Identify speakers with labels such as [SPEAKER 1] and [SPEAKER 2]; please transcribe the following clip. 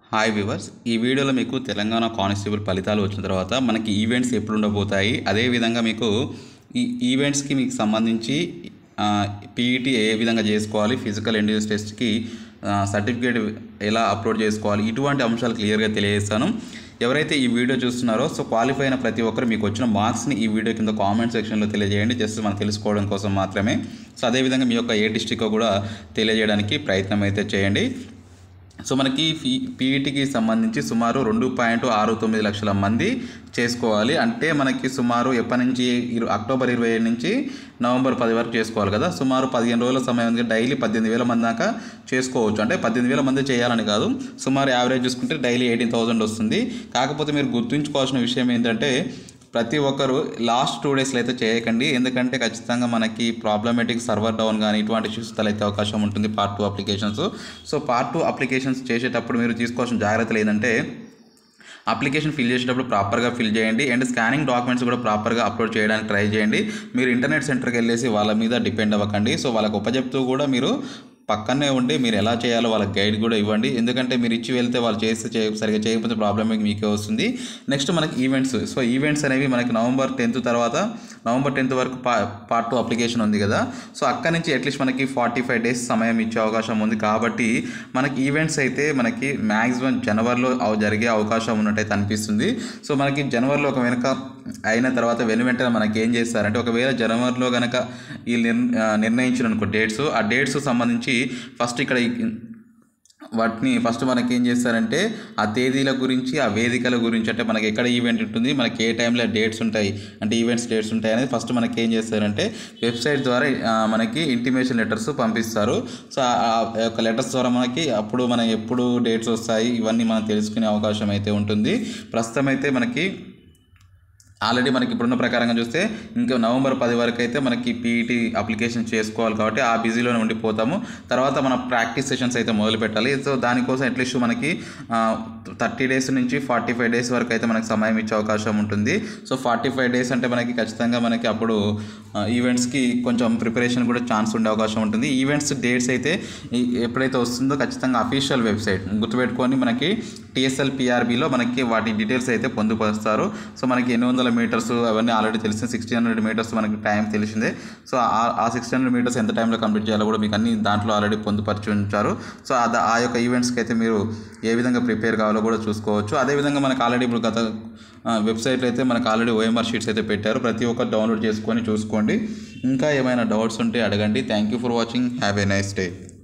[SPEAKER 1] hi viewers ఈ వీడియోలో మీకు తెలంగాణ కానిస్టేబుల్ ఫలితాలు వచ్చిన తర్వాత మనకి ఈవెంట్స్ ఎప్పుడు ఉండబోతాయి అదేవిధంగా మీకు ఈ ఈవెంట్స్కి మీకు సంబంధించి పీఈటీ ఏ విధంగా చేసుకోవాలి ఫిజికల్ ఎండ్యూస్ టెస్ట్కి సర్టిఫికేట్ ఎలా అప్లోడ్ చేసుకోవాలి ఇటువంటి అంశాలు క్లియర్గా తెలియజేస్తాను ఎవరైతే ఈ వీడియో చూస్తున్నారో సో క్వాలిఫై అయిన ప్రతి ఒక్కరు మీకు వచ్చిన మార్క్స్ని ఈ వీడియో కింద కామెంట్ సెక్షన్లో తెలియజేయండి జస్ట్ మనం తెలుసుకోవడం కోసం మాత్రమే సో అదేవిధంగా మీ యొక్క ఏ డిస్టిక్కో కూడా తెలియజేయడానికి ప్రయత్నం అయితే చేయండి సో మనకి ఫీ పీఈటీకి సంబంధించి సుమారు రెండు పాయింట్ ఆరు తొమ్మిది లక్షల మంది చేసుకోవాలి అంటే మనకి సుమారు ఎప్పటి నుంచి ఇరు అక్టోబర్ ఇరవై ఏడు నుంచి నవంబర్ పది వరకు చేసుకోవాలి కదా సుమారు పదిహేను రోజుల సమయం ఉంది డైలీ పద్దెనిమిది వేల మంది దాకా చేసుకోవచ్చు అంటే పద్దెనిమిది వేల మంది చేయాలని కాదు సుమారు యావరేజ్ చూసుకుంటే డైలీ ఎయిటీన్ థౌసండ్ వస్తుంది కాకపోతే మీరు గుర్తుంచుకోవాల్సిన విషయం ఏంటంటే ప్రతి ఒక్కరు లాస్ట్ టూ డేస్లో అయితే చేయకండి ఎందుకంటే ఖచ్చితంగా మనకి ప్రాబ్లమేటిక్ సర్వర్ డౌన్ కానీ ఇటువంటి ఇష్యూస్ తలెత్తే అవకాశం ఉంటుంది part two applications so part two applications చేసేటప్పుడు మీరు తీసుకోవాల్సిన జాగ్రత్తలు ఏంటంటే అప్లికేషన్ ఫిల్ చేసేటప్పుడు ప్రాపర్గా ఫిల్ చేయండి అండ్ స్కానింగ్ డాక్యుమెంట్స్ కూడా ప్రాపర్గా అప్లోడ్ చేయడానికి ట్రై చేయండి మీరు ఇంటర్నెట్ సెంటర్కి వెళ్ళేసి వాళ్ళ మీద డిపెండ్ అవ్వకండి సో వాళ్ళకి ఉపజెప్తూ కూడా మీరు పక్కనే ఉండి మీరు ఎలా చేయాలో వాళ్ళకి గైడ్ కూడా ఇవ్వండి ఎందుకంటే మీరు ఇచ్చి వెళ్తే వాళ్ళు చేస్తే చేయ సరిగా చేయకపోతే ప్రాబ్లమ్ మీకే వస్తుంది నెక్స్ట్ మనకి ఈవెంట్స్ సో ఈవెంట్స్ అనేవి మనకి నవంబర్ టెన్త్ తర్వాత నవంబర్ టెన్త్ వరకు పా పార్ట్ టూ అప్లికేషన్ ఉంది కదా సో అక్కడి నుంచి అట్లీస్ట్ మనకి ఫార్టీ ఫైవ్ డేస్ సమయం ఇచ్చే అవకాశం ఉంది కాబట్టి మనకి ఈవెంట్స్ అయితే మనకి మ్యాక్సిమం జనవరిలో అవ- జరిగే అవకాశం ఉన్నట్టయితే అనిపిస్తుంది సో మనకి జనవరిలో ఒక వెనక అయిన తర్వాత వెను వెంటనే మనకి ఏం చేస్తారంటే ఒకవేళ జనవరిలో కనుక ఈ నిర్ నిర్ణయించిన అనుకో డేట్స్ ఆ డేట్స్ సంబంధించి ఫస్ట్ ఇక్కడ ఈ- వాటిని ఫస్ట్ మనకి ఏం చేస్తారంటే ఆ తేదీల గురించి ఆ వేదికల గురించి అంటే మనకి ఎక్కడ ఈవెంట్ ఉంటుంది మనకి ఏ టైంలో డేట్స్ ఉంటాయి అంటే ఈవెంట్స్ డేట్స్ ఉంటాయి అనేది ఫస్ట్ మనకి ఏం చేస్తారంటే వెబ్సైట్ ద్వారా ఆ, మనకి ఇంటిమేషన్ లెటర్స్ పంపిస్తారు సో ఆ ఆ యొక్క లెటర్స్ ద్వారా మనకి అప్పుడు మన ఎప్పుడు డేట్స్ వస్తాయి ఇవన్నీ మనం తెలుసుకునే అవకాశం అయితే ఉంటుంది ప్రస్తుతం అయితే మనకి ఆల్రెడీ మనకి ఇప్పుడున్న ప్రకారంగా చూస్తే ఇంకా నవంబర్ పది వరకు అయితే మనకి పీఈటీ అప్లికేషన్ చేసుకోవాలి కాబట్టి ఆ బిజీలోనే ఉండిపోతాము తర్వాత మన ప్రాక్టీస్ సెషన్స్ అయితే మొదలు పెట్టాలి సో దానికోసం అట్లీస్ట్ మనకి థర్టీ డేస్ నుంచి ఫార్టీ ఫైవ్ డేస్ వరకు అయితే మనకి సమయం ఇచ్చే అవకాశం ఉంటుంది సో ఫార్టీ ఫైవ్ డేస్ అంటే మనకి ఖచ్చితంగా మనకి అప్పుడు ఈవెంట్స్కి కొంచెం ప్రిపరేషన్ కూడా ఛాన్స్ ఉండే అవకాశం ఉంటుంది ఈవెంట్స్ డేట్స్ అయితే ఈ- ఎప్పుడైతే వస్తుందో ఖచ్చితంగా అఫీషియల్ వెబ్సైట్ గుర్తుపెట్టుకొని మనకి టిఎస్ఎల్ పిఆర్బిలో మనకి వాటి డీటెయిల్స్ అయితే పొందుపరుస్తారు సో మనకి ఎన్ని వందల మీటర్స్ అవన్నీ ఆల్రెడీ తెలిసింది సిక్స్టీన్ హండ్రెడ్ మీటర్స్ మనకి టైం తెలిసిందే so uh- uh sixteen hundred metres ఎంత టైంలో కంప్లీట్ చేయాలో కూడా మీకు అన్ని దాంట్లో ఆల్రెడీ పొందుపరిచి ఉంచారు సో ఆ ద- ఆ యొక్క ఈవెంట్స్కి అయితే మీరు ఏ విధంగా ప్రిపేర్ కావాలో కూడా చూసుకోవచ్చు అదేవిధంగా మనకు ఆల్రెడీ ఇప్పుడు గత వెబ్సైట్లో అయితే మనకు ఆల్రెడీ ఓఎంఆర్ షీట్స్ అయితే పెట్టారు ప్రతి ఒక్కరు డౌన్లోడ్ చేసుకొని చూసుకోండి ఇంకా ఏమైనా డౌట్స్ ఉంటే అడగండి thank you for watching have a nice day